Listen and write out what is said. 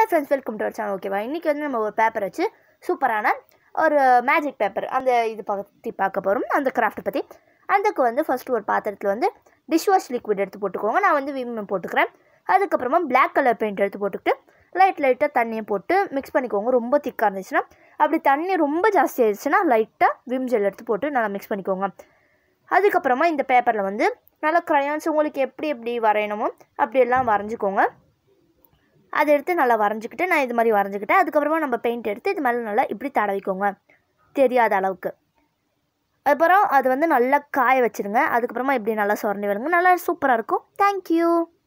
friends welcome to channel ஓகேவா இன்றைக்கி வந்து நம்ம ஒரு பேப்பர் வச்சு சூப்பரான ஒரு மேஜிக் பேப்பர் அந்த இது பற்றி பார்க்க போகிறோம் அந்த கிராஃப்ட் பற்றி அதுக்கு வந்து ஃபஸ்ட்டு ஒரு பாத்திரத்தில் வந்து டிஷ் வாஷ் லிக்விட் எடுத்து போட்டுக்கோங்க நான் வந்து விம் போட்டுக்கிறேன் அதுக்கப்புறமா Black கலர் பெயிண்ட் எடுத்து போட்டுக்கிட்டு லைட் லைட்டாக தண்ணியை போட்டு மிக்ஸ் பண்ணிக்கோங்க ரொம்ப திக்காக இருந்துச்சுன்னா அப்படி தண்ணி ரொம்ப ஜாஸ்தி ஆயிடுச்சுன்னா லைட்டாக விம் ஜெல் எடுத்து போட்டு நல்லா மிக்ஸ் பண்ணிக்கோங்க அதுக்கப்புறமா இந்த பேப்பரில் வந்து நல்லா க்ரையான்ஸ் உங்களுக்கு எப்படி எப்படி வரையணுமோ அப்படியெல்லாம் வரைஞ்சிக்கோங்க அதை எடுத்து நல்லா வரைஞ்சிக்கிட்டு நான் இது மாதிரி வரைஞ்சிக்கிட்டேன் அதுக்கப்புறமா நம்ம பெயிண்ட் எடுத்து இது மேலே நல்லா இப்படி தடவிக்கோங்க தெரியாத அளவுக்கு அப்புறம் அது வந்து நல்லா காய வச்சுருங்க அதுக்கப்புறமா இப்படி நல்லா சுரண்டி விடுங்க நல்லா சூப்பராக இருக்கும் தேங்க்யூ